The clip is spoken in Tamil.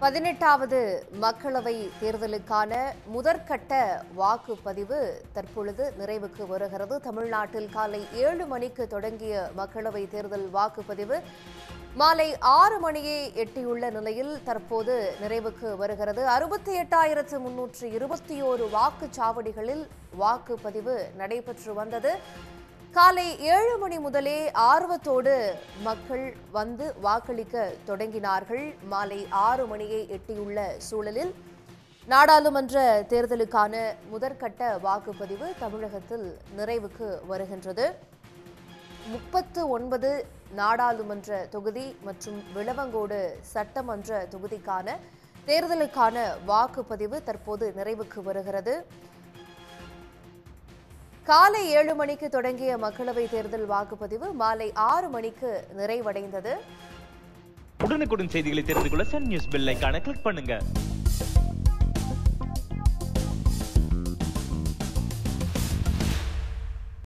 பதினெட்டாவது மக்களவை தேர்தலுக்கான முதற்கட்ட வாக்குப்பதிவு தற்பொழுது நிறைவுக்கு வருகிறது தமிழ்நாட்டில் காலை ஏழு மணிக்கு தொடங்கிய மக்களவை தேர்தல் வாக்குப்பதிவு மாலை ஆறு மணியை எட்டியுள்ள நிலையில் தற்போது நிறைவுக்கு வருகிறது அறுபத்தி எட்டாயிரத்து முன்னூற்று இருபத்தி ஓரு வாக்குச்சாவடிகளில் வாக்குப்பதிவு நடைபெற்று வந்தது காலை ஏழு மணி முதலே ஆர்வத்தோடு மக்கள் வந்து வாக்களிக்க தொடங்கினார்கள் மாலை ஆறு மணியை எட்டியுள்ள சூழலில் நாடாளுமன்ற தேர்தலுக்கான முதற்கட்ட வாக்குப்பதிவு தமிழகத்தில் நிறைவுக்கு வருகின்றது முப்பத்து ஒன்பது நாடாளுமன்ற தொகுதி மற்றும் விளவங்கோடு சட்டமன்ற தொகுதிக்கான தேர்தலுக்கான வாக்குப்பதிவு தற்போது நிறைவுக்கு வருகிறது காலை ஏழு மணிக்கு தொடங்கிய மக்களவை தேர்தல் வாக்குப்பதிவு மாலை ஆறு மணிக்கு நிறைவடைந்தது உடனுக்குடன் செய்திகளை தெரிந்து கொள்ள சன் நியூஸ் பெல் ஐகானை கிளிக் பண்ணுங்க